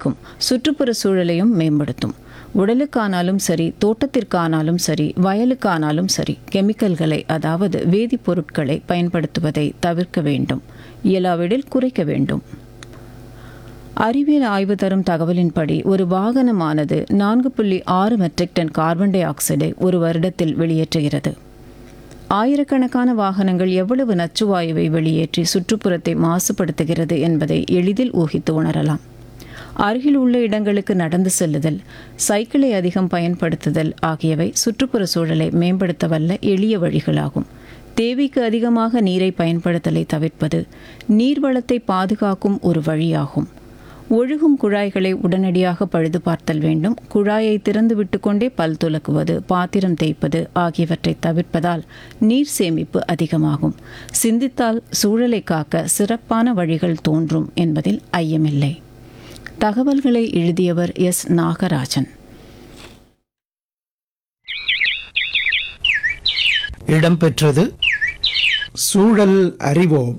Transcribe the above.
அதிகரிக்கும் சுற்றுப்புற சூழலையும் மேம்படுத்தும் உடலுக்கானாலும் சரி தோட்டத்திற்கானாலும் சரி வயலுக்கானாலும் சரி கெமிக்கல்களை அதாவது வேதிப்பொருட்களை பயன்படுத்துவதை தவிர்க்க வேண்டும் இயலாவிடில் குறைக்க வேண்டும் அறிவியல் ஆய்வு தரும் தகவலின்படி ஒரு வாகனமானது நான்கு புள்ளி ஆறு மெட்ரிக் டன் கார்பன் டை ஆக்சைடை ஒரு வருடத்தில் வெளியேற்றுகிறது ஆயிரக்கணக்கான வாகனங்கள் எவ்வளவு நச்சுவாயுவை வெளியேற்றி சுற்றுப்புறத்தை மாசுபடுத்துகிறது என்பதை எளிதில் ஊகித்து உணரலாம் அருகில் உள்ள இடங்களுக்கு நடந்து செல்லுதல் சைக்கிளை அதிகம் பயன்படுத்துதல் ஆகியவை சுற்றுப்புற சூழலை மேம்படுத்த வல்ல எளிய வழிகளாகும் தேவைக்கு அதிகமாக நீரை பயன்படுத்தலை தவிர்ப்பது நீர்வளத்தை பாதுகாக்கும் ஒரு வழியாகும் ஒழுகும் குழாய்களை உடனடியாக பழுது பார்த்தல் வேண்டும் குழாயை திறந்து விட்டுக்கொண்டே பல் துலக்குவது பாத்திரம் தேய்ப்பது ஆகியவற்றை தவிர்ப்பதால் நீர் சேமிப்பு அதிகமாகும் சிந்தித்தால் சூழலை காக்க சிறப்பான வழிகள் தோன்றும் என்பதில் ஐயமில்லை தகவல்களை எழுதியவர் எஸ் நாகராஜன் இடம்பெற்றது சூழல் அறிவோம்